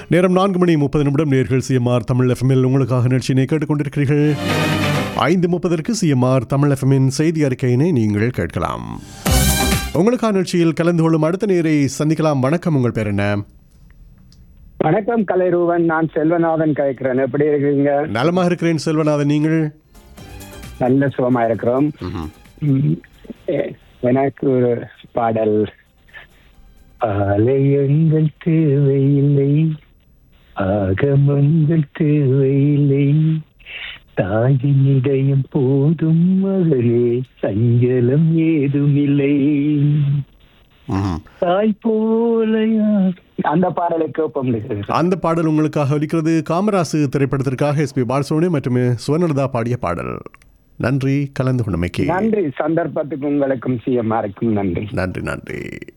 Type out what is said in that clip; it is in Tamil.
நேரம் நான்கு மணி முப்பது நிமிடம் நேர்கள் சிஎம்ஆர் தமிழ் எஃப்எம்எல் உங்களுக்காக நிகழ்ச்சியினை கேட்டுக்கொண்டிருக்கிறீர்கள் ஐந்து முப்பதற்கு சிஎம்ஆர் தமிழ் எஃப்எம்மின் செய்தி அறிக்கையினை நீங்கள் கேட்கலாம் உங்களுக்கான நிகழ்ச்சியில் கலந்து கொள்ளும் அடுத்த நேரை சந்திக்கலாம் வணக்கம் உங்கள் பேர் என்ன வணக்கம் கலைரூவன் நான் செல்வநாதன் கேட்கிறேன் எப்படி இருக்கீங்க நலமாக இருக்கிறேன் செல்வநாதன் நீங்கள் நல்ல சுகமா இருக்கிறோம் ம், எ- எனக்கு ஒரு பாடல் ஆலயங்கள் தேவையில்லை ஆகமங்கள் தேவையில்லை தாயின் இதயம் போதும் மகளே சஞ்சலம் ஏதுமில்லை ம்ஹும். தாய் போல யார்? அந்த பாடலை கேட்போம் அந்த பாடல் உங்களுக்காக ஒலிக்கிறது காமராசு திரைப்படத்திற்காக எஸ்பி பாலசுப்ரமணியம் மற்றும் சுவர்ணலதா பாடிய பாடல் நன்றி கலந்து கொண்டமைக்கு நன்றி சந்தர்ப்பத்துக்கு உங்களுக்கும் சிஎம்ஆருக்கும் நன்றி நன்றி நன்றி